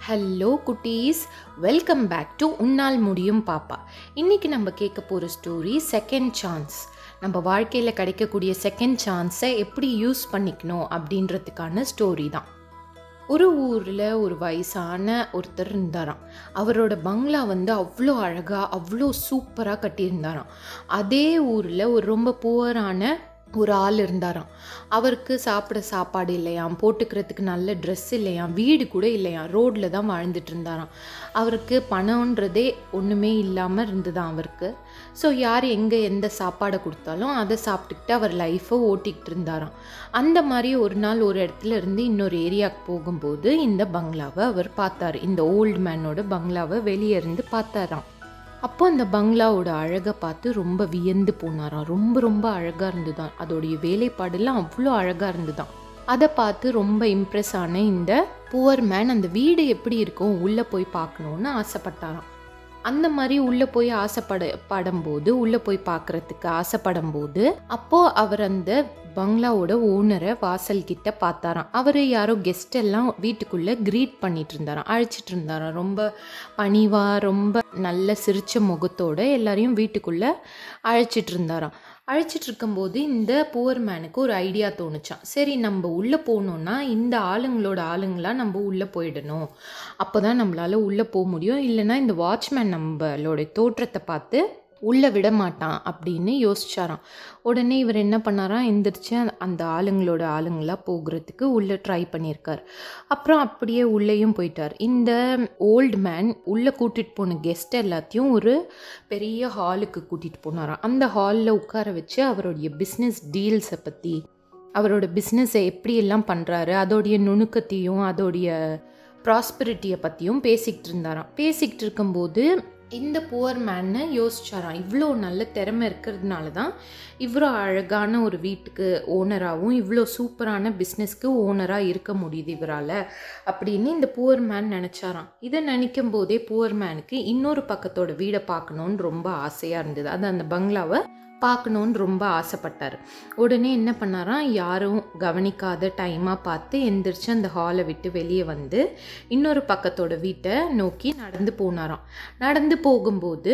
hello குட்டீஸ் welcome back to உன்னால் முடியும் பாப்பா இன்னைக்கு நம்ம கேட்க போகிற ஸ்டோரி செகண்ட் சான்ஸ் நம்ம வாழ்க்கையில் கிடைக்கக்கூடிய செகண்ட் சான்ஸை எப்படி யூஸ் பண்ணிக்கணும் அப்படின்றதுக்கான ஸ்டோரி தான் ஒரு ஊரில் ஒரு வயசான ஒருத்தர் இருந்தாராம் அவரோட பங்களா வந்து அவ்வளோ அழகாக அவ்வளோ சூப்பராக கட்டியிருந்தாராம் அதே ஊரில் ஒரு ரொம்ப புவரான ஒரு ஆள் இருந்தாராம் அவருக்கு சாப்பிட சாப்பாடு இல்லையாம் போட்டுக்கிறதுக்கு நல்ல ட்ரெஸ் இல்லையாம் வீடு கூட இல்லையாம் ரோட்டில் தான் வாழ்ந்துட்டு இருந்தாராம் அவருக்கு பணம்ன்றதே ஒன்றுமே இல்லாமல் இருந்ததாம் அவருக்கு ஸோ யார் எங்கே எந்த சாப்பாடை கொடுத்தாலும் அதை சாப்பிட்டுக்கிட்டு அவர் லைஃப்பை ஓட்டிக்கிட்டு இருந்தாராம் அந்த மாதிரி ஒரு நாள் ஒரு இடத்துல இருந்து இன்னொரு ஏரியாவுக்கு போகும்போது இந்த பங்களாவை அவர் பார்த்தாரு இந்த ஓல்டு மேனோட பங்களாவை வெளியே இருந்து பார்த்தாராம் அப்போ அந்த பங்களாவோட அழகை பார்த்து ரொம்ப வியந்து போனாராம் ரொம்ப ரொம்ப அழகாக இருந்துதான் அதோடைய வேலைப்பாடெல்லாம் அவ்வளோ அழகாக இருந்துதான் அதை பார்த்து ரொம்ப இம்ப்ரெஸ் ஆன இந்த புவர் மேன் அந்த வீடு எப்படி இருக்கும் உள்ளே போய் பார்க்கணுன்னு ஆசைப்பட்டாராம் அந்த மாதிரி உள்ளே போய் ஆசைப்பட படும்போது உள்ளே போய் பார்க்குறதுக்கு ஆசைப்படும் போது அப்போது அவர் அந்த பங்களாவோட ஓனரை வாசல் கிட்ட பார்த்தாராம் அவர் யாரோ கெஸ்ட் எல்லாம் வீட்டுக்குள்ளே க்ரீட் பண்ணிட்டு இருந்தாராம் அழைச்சிட்டு இருந்தாராம் ரொம்ப பணிவாக ரொம்ப நல்ல சிரிச்ச முகத்தோட எல்லாரையும் வீட்டுக்குள்ளே அழைச்சிட்டு இருந்தாராம் அழைச்சிட்டு இருக்கும்போது இந்த புவர் மேனுக்கு ஒரு ஐடியா தோணுச்சான் சரி நம்ம உள்ளே போகணுன்னா இந்த ஆளுங்களோட ஆளுங்களாக நம்ம உள்ளே போயிடணும் அப்போ தான் நம்மளால் உள்ளே போக முடியும் இல்லைன்னா இந்த வாட்ச்மேன் நம்மளோட தோற்றத்தை பார்த்து உள்ளே விட மாட்டான் அப்படின்னு யோசிச்சாராம் உடனே இவர் என்ன பண்ணாராம் எந்திரிச்சு அந்த ஆளுங்களோட ஆளுங்களாக போகிறதுக்கு உள்ளே ட்ரை பண்ணியிருக்கார் அப்புறம் அப்படியே உள்ளேயும் போயிட்டார் இந்த ஓல்டு மேன் உள்ளே கூட்டிகிட்டு போன கெஸ்ட் எல்லாத்தையும் ஒரு பெரிய ஹாலுக்கு கூட்டிகிட்டு போனாராம் அந்த ஹாலில் உட்கார வச்சு அவருடைய பிஸ்னஸ் டீல்ஸை பற்றி அவரோட பிஸ்னஸை எப்படியெல்லாம் பண்ணுறாரு அதோடைய நுணுக்கத்தையும் அதோடைய ப்ராஸ்பரிட்டியை பற்றியும் பேசிக்கிட்டு இருந்தாராம் பேசிக்கிட்டு இருக்கும்போது இந்த புவர் மேன்னு யோசிச்சாராம் இவ்வளோ நல்ல திறமை இருக்கிறதுனால தான் இவ்வளோ அழகான ஒரு வீட்டுக்கு ஓனராகவும் இவ்வளோ சூப்பரான பிஸ்னஸ்க்கு ஓனராக இருக்க முடியுது இவரால் அப்படின்னு இந்த புவர் மேன் நினச்சாராம் இதை நினைக்கும் போதே புவர் மேனுக்கு இன்னொரு பக்கத்தோட வீடை பார்க்கணுன்னு ரொம்ப ஆசையாக இருந்தது அது அந்த பங்களாவை பார்க்கணுன்னு ரொம்ப ஆசைப்பட்டார் உடனே என்ன பண்ணாராம் யாரும் கவனிக்காத டைமாக பார்த்து எந்திரிச்சு அந்த ஹாலை விட்டு வெளியே வந்து இன்னொரு பக்கத்தோட வீட்டை நோக்கி நடந்து போனாராம் நடந்து போகும்போது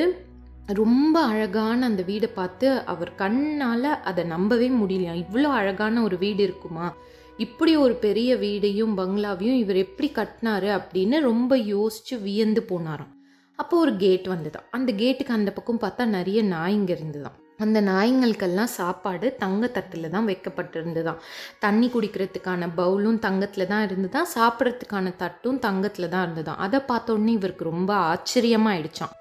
ரொம்ப அழகான அந்த வீடை பார்த்து அவர் கண்ணால் அதை நம்பவே முடியலையா இவ்வளோ அழகான ஒரு வீடு இருக்குமா இப்படி ஒரு பெரிய வீடையும் பங்களாவையும் இவர் எப்படி கட்டினாரு அப்படின்னு ரொம்ப யோசித்து வியந்து போனாராம் அப்போ ஒரு கேட் வந்துதான் அந்த கேட்டுக்கு அந்த பக்கம் பார்த்தா நிறைய நாய்ங்க இருந்துதான் அந்த நாய்ங்களுக்கெல்லாம் சாப்பாடு தங்கத்தட்டில் தான் வைக்கப்பட்டிருந்துதான் தண்ணி குடிக்கிறதுக்கான பவுலும் தங்கத்தில் தான் இருந்துதான் சாப்பிட்றதுக்கான தட்டும் தங்கத்தில் தான் இருந்துதான் அதை பார்த்தோன்னே இவருக்கு ரொம்ப ஆச்சரியமாக ஆயிடுச்சான்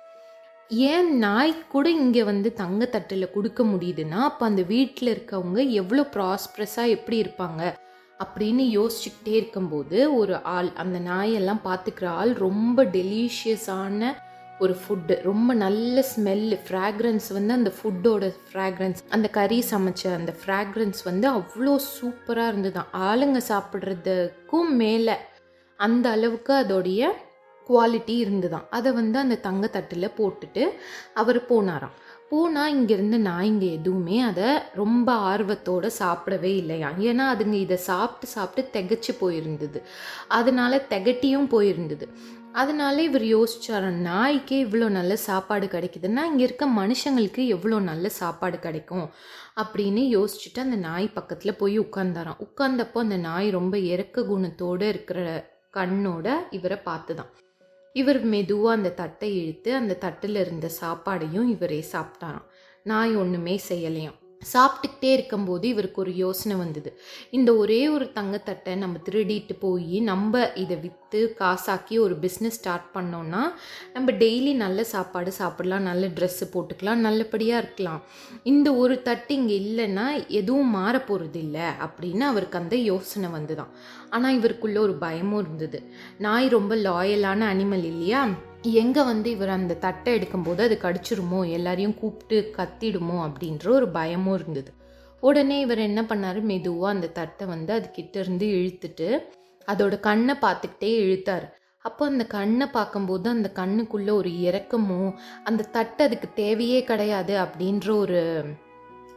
ஏன் நாய் கூட இங்கே வந்து தங்கத்தட்டில் கொடுக்க முடியுதுன்னா அப்போ அந்த வீட்டில் இருக்கவங்க எவ்வளோ ப்ராஸ்ப்ரஸாக எப்படி இருப்பாங்க அப்படின்னு யோசிச்சுக்கிட்டே இருக்கும்போது ஒரு ஆள் அந்த நாயெல்லாம் பார்த்துக்கிற ஆள் ரொம்ப டெலிஷியஸான ஒரு ஃபுட்டு ரொம்ப நல்ல ஸ்மெல்லு ஃப்ராக்ரன்ஸ் வந்து அந்த ஃபுட்டோட ஃப்ராக்ரன்ஸ் அந்த கறி சமைச்ச அந்த ஃப்ராக்ரன்ஸ் வந்து அவ்வளோ சூப்பராக இருந்ததுதான் ஆளுங்க சாப்பிட்றதுக்கும் மேலே அந்த அளவுக்கு அதோடைய குவாலிட்டி இருந்துதான் அதை வந்து அந்த தங்கத்தட்டில் போட்டுட்டு அவர் போனாராம் போனால் இங்கேருந்து நாய்ங்க எதுவுமே அதை ரொம்ப ஆர்வத்தோடு சாப்பிடவே இல்லையா ஏன்னா அதுங்க இதை சாப்பிட்டு சாப்பிட்டு திகச்சு போயிருந்தது அதனால திகட்டியும் போயிருந்தது அதனால இவர் யோசிச்சார் நாய்க்கே இவ்வளோ நல்ல சாப்பாடு கிடைக்குதுன்னா இங்கே இருக்க மனுஷங்களுக்கு எவ்வளோ நல்ல சாப்பாடு கிடைக்கும் அப்படின்னு யோசிச்சுட்டு அந்த நாய் பக்கத்தில் போய் உட்கார்ந்தாராம் உட்கார்ந்தப்போ அந்த நாய் ரொம்ப இறக்க குணத்தோடு இருக்கிற கண்ணோட இவரை பார்த்து தான் இவர் மெதுவாக அந்த தட்டை இழுத்து அந்த தட்டில் இருந்த சாப்பாடையும் இவரே சாப்பிட்டாராம் நாய் ஒன்றுமே செய்யலையாம் சாப்பிட்டுக்கிட்டே இருக்கும்போது இவருக்கு ஒரு யோசனை வந்தது இந்த ஒரே ஒரு தங்கத்தட்டை நம்ம திருடிட்டு போய் நம்ம இதை விற்று காசாக்கி ஒரு பிஸ்னஸ் ஸ்டார்ட் பண்ணோன்னா நம்ம டெய்லி நல்ல சாப்பாடு சாப்பிடலாம் நல்ல ட்ரெஸ்ஸு போட்டுக்கலாம் நல்லபடியாக இருக்கலாம் இந்த ஒரு தட்டு இங்கே இல்லைன்னா எதுவும் மாற போகிறது இல்லை அப்படின்னு அவருக்கு அந்த யோசனை வந்துதான் ஆனால் இவருக்குள்ள ஒரு பயமும் இருந்தது நாய் ரொம்ப லாயலான அனிமல் இல்லையா எங்கே வந்து இவர் அந்த தட்டை எடுக்கும்போது அது கடிச்சிருமோ எல்லாரையும் கூப்பிட்டு கத்திடுமோ அப்படின்ற ஒரு பயமும் இருந்தது உடனே இவர் என்ன பண்ணார் மெதுவாக அந்த தட்டை வந்து அது கிட்ட இருந்து இழுத்துட்டு அதோட கண்ணை பார்த்துக்கிட்டே இழுத்தார் அப்போ அந்த கண்ணை பார்க்கும்போது அந்த கண்ணுக்குள்ளே ஒரு இறக்கமும் அந்த தட்டு அதுக்கு தேவையே கிடையாது அப்படின்ற ஒரு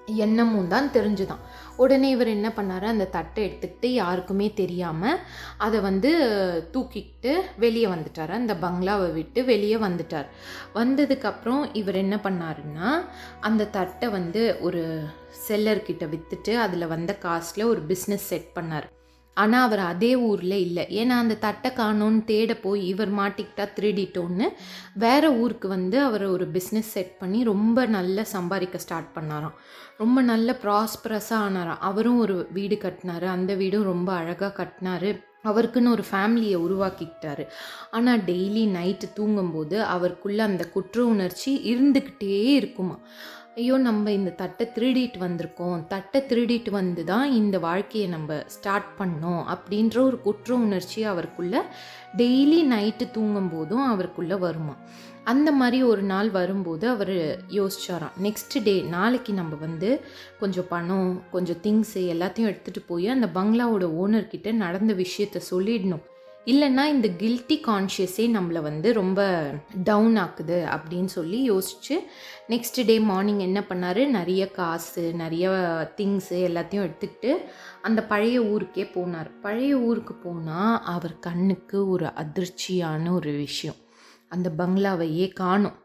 எண்ணமும் தான் தெரிஞ்சுதான் உடனே இவர் என்ன பண்ணாரு அந்த தட்டை எடுத்துக்கிட்டு யாருக்குமே தெரியாமல் அதை வந்து தூக்கிக்கிட்டு வெளியே வந்துட்டார் அந்த பங்களாவை விட்டு வெளியே வந்துட்டார் வந்ததுக்கப்புறம் இவர் என்ன பண்ணாருன்னா அந்த தட்டை வந்து ஒரு செல்லர்கிட்ட விற்றுட்டு அதில் வந்த காசில் ஒரு பிஸ்னஸ் செட் பண்ணார் ஆனால் அவர் அதே ஊரில் இல்லை ஏன்னா அந்த தட்டை காணோன்னு தேட போய் இவர் மாட்டிக்கிட்டா திருடிட்டோன்னு வேற ஊருக்கு வந்து அவர் ஒரு பிஸ்னஸ் செட் பண்ணி ரொம்ப நல்ல சம்பாதிக்க ஸ்டார்ட் பண்ணாராம் ரொம்ப நல்ல ப்ராஸ்பரஸாக ஆனாராம் அவரும் ஒரு வீடு கட்டினாரு அந்த வீடும் ரொம்ப அழகாக கட்டினாரு அவருக்குன்னு ஒரு ஃபேமிலியை உருவாக்கிக்கிட்டாரு ஆனால் டெய்லி நைட்டு தூங்கும்போது அவருக்குள்ள அந்த குற்ற உணர்ச்சி இருந்துக்கிட்டே இருக்குமா ஐயோ நம்ம இந்த தட்டை திருடிட்டு வந்திருக்கோம் தட்டை திருடிட்டு வந்து தான் இந்த வாழ்க்கையை நம்ம ஸ்டார்ட் பண்ணோம் அப்படின்ற ஒரு குற்ற உணர்ச்சி அவருக்குள்ள டெய்லி நைட்டு தூங்கும்போதும் அவருக்குள்ள வருமா அந்த மாதிரி ஒரு நாள் வரும்போது அவர் யோசிச்சாராம் நெக்ஸ்ட் டே நாளைக்கு நம்ம வந்து கொஞ்சம் பணம் கொஞ்சம் திங்ஸு எல்லாத்தையும் எடுத்துகிட்டு போய் அந்த பங்களாவோட ஓனர்கிட்ட நடந்த விஷயத்த சொல்லிடணும் இல்லைன்னா இந்த கில்ட்டி கான்ஷியஸே நம்மளை வந்து ரொம்ப டவுன் ஆக்குது அப்படின்னு சொல்லி யோசிச்சு நெக்ஸ்ட் டே மார்னிங் என்ன பண்ணார் நிறைய காசு நிறைய திங்ஸு எல்லாத்தையும் எடுத்துக்கிட்டு அந்த பழைய ஊருக்கே போனார் பழைய ஊருக்கு போனால் அவர் கண்ணுக்கு ஒரு அதிர்ச்சியான ஒரு விஷயம் அந்த பங்களாவையே காணும்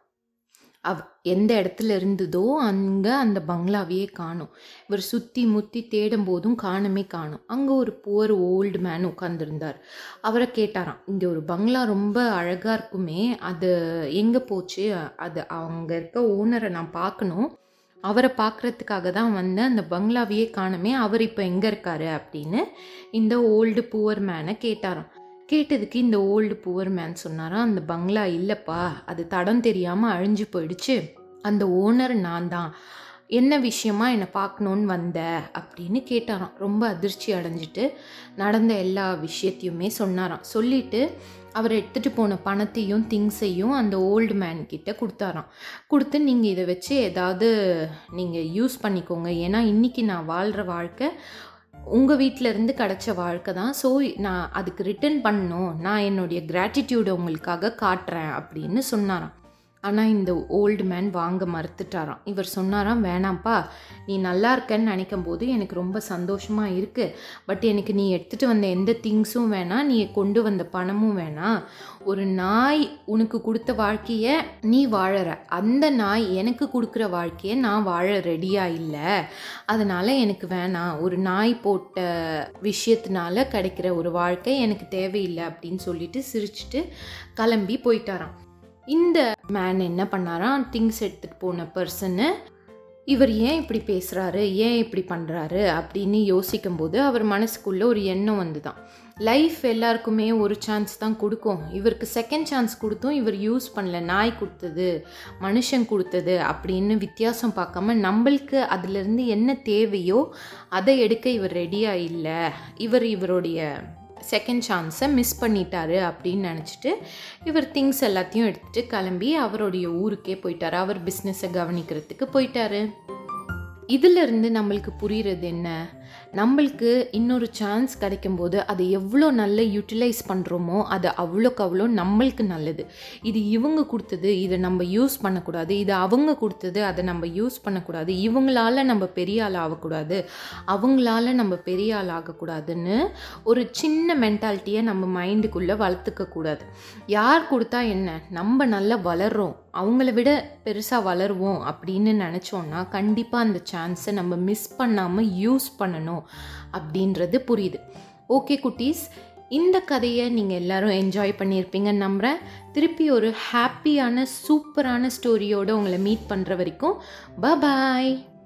அவ் எந்த இடத்துல இருந்ததோ அங்கே அந்த பங்களாவையே காணும் இவர் சுற்றி முற்றி தேடும் போதும் காணுமே காணும் அங்கே ஒரு புவர் ஓல்டு மேன் உட்காந்துருந்தார் அவரை கேட்டாராம் இங்கே ஒரு பங்களா ரொம்ப அழகாக இருக்குமே அது எங்கே போச்சு அது அவங்க இருக்க ஓனரை நான் பார்க்கணும் அவரை பார்க்குறதுக்காக தான் வந்து அந்த பங்களாவையே காணுமே அவர் இப்போ எங்கே இருக்காரு அப்படின்னு இந்த ஓல்டு புவர் மேனை கேட்டாராம் கேட்டதுக்கு இந்த ஓல்டு புவர் மேன் சொன்னாராம் அந்த பங்களா இல்லைப்பா அது தடம் தெரியாமல் அழிஞ்சு போயிடுச்சு அந்த ஓனர் நான் தான் என்ன விஷயமா என்னை பார்க்கணுன்னு வந்த அப்படின்னு கேட்டாராம் ரொம்ப அதிர்ச்சி அடைஞ்சிட்டு நடந்த எல்லா விஷயத்தையுமே சொன்னாராம் சொல்லிட்டு அவர் எடுத்துகிட்டு போன பணத்தையும் திங்ஸையும் அந்த ஓல்டு மேன் கிட்ட கொடுத்தாராம் கொடுத்து நீங்கள் இதை வச்சு ஏதாவது நீங்கள் யூஸ் பண்ணிக்கோங்க ஏன்னா இன்றைக்கி நான் வாழ்கிற வாழ்க்கை உங்கள் வீட்டிலேருந்து கிடச்ச வாழ்க்கை தான் ஸோ நான் அதுக்கு ரிட்டர்ன் பண்ணணும் நான் என்னுடைய கிராட்டிடியூடை உங்களுக்காக காட்டுறேன் அப்படின்னு சொன்னாராம் ஆனால் இந்த ஓல்டு மேன் வாங்க மறுத்துட்டாராம் இவர் சொன்னாராம் வேணாம்ப்பா நீ நல்லா இருக்கன்னு நினைக்கும் போது எனக்கு ரொம்ப சந்தோஷமாக இருக்குது பட் எனக்கு நீ எடுத்துகிட்டு வந்த எந்த திங்ஸும் வேணாம் நீ கொண்டு வந்த பணமும் வேணாம் ஒரு நாய் உனக்கு கொடுத்த வாழ்க்கையை நீ வாழற அந்த நாய் எனக்கு கொடுக்குற வாழ்க்கையை நான் வாழ ரெடியாக இல்லை அதனால் எனக்கு வேணாம் ஒரு நாய் போட்ட விஷயத்தினால கிடைக்கிற ஒரு வாழ்க்கை எனக்கு தேவையில்லை அப்படின்னு சொல்லிட்டு சிரிச்சிட்டு கிளம்பி போயிட்டாராம் இந்த மேன் என்ன பண்ணாராம் திங்ஸ் எடுத்துகிட்டு போன பர்சனு இவர் ஏன் இப்படி பேசுகிறாரு ஏன் இப்படி பண்ணுறாரு அப்படின்னு யோசிக்கும்போது அவர் மனசுக்குள்ளே ஒரு எண்ணம் வந்துதான் லைஃப் எல்லாருக்குமே ஒரு சான்ஸ் தான் கொடுக்கும் இவருக்கு செகண்ட் சான்ஸ் கொடுத்தும் இவர் யூஸ் பண்ணல நாய் கொடுத்தது மனுஷன் கொடுத்தது அப்படின்னு வித்தியாசம் பார்க்காம நம்மளுக்கு அதுலேருந்து என்ன தேவையோ அதை எடுக்க இவர் ரெடியாக இல்லை இவர் இவருடைய செகண்ட் சான்ஸை மிஸ் பண்ணிட்டாரு அப்படின்னு நினச்சிட்டு இவர் திங்ஸ் எல்லாத்தையும் எடுத்துகிட்டு கிளம்பி அவருடைய ஊருக்கே போயிட்டாரு அவர் பிஸ்னஸை கவனிக்கிறதுக்கு போயிட்டாரு இதிலிருந்து நம்மளுக்கு புரிகிறது என்ன நம்மளுக்கு இன்னொரு சான்ஸ் கிடைக்கும்போது அதை எவ்வளோ நல்ல யூட்டிலைஸ் பண்ணுறோமோ அது அவ்வளோக்கு அவ்வளோ நம்மளுக்கு நல்லது இது இவங்க கொடுத்தது இதை நம்ம யூஸ் பண்ணக்கூடாது இது அவங்க கொடுத்தது அதை நம்ம யூஸ் பண்ணக்கூடாது இவங்களால நம்ம பெரிய ஆள் ஆகக்கூடாது அவங்களால நம்ம பெரிய ஆள் ஆகக்கூடாதுன்னு ஒரு சின்ன மென்டாலிட்டியை நம்ம மைண்டுக்குள்ளே வளர்த்துக்க கூடாது யார் கொடுத்தா என்ன நம்ம நல்லா வளர்றோம் அவங்கள விட பெருசாக வளருவோம் அப்படின்னு நினச்சோன்னா கண்டிப்பாக அந்த சான்ஸை நம்ம மிஸ் பண்ணாமல் யூஸ் பண்ணணும் அப்படின்றது புரியுது ஓகே குட்டீஸ் இந்த கதையை நீங்கள் எல்லாரும் என்ஜாய் பண்ணியிருப்பீங்கன்னு நம்புகிறேன் திருப்பி ஒரு ஹாப்பியான சூப்பரான ஸ்டோரியோடு உங்களை மீட் பண்ணுற வரைக்கும் பாய்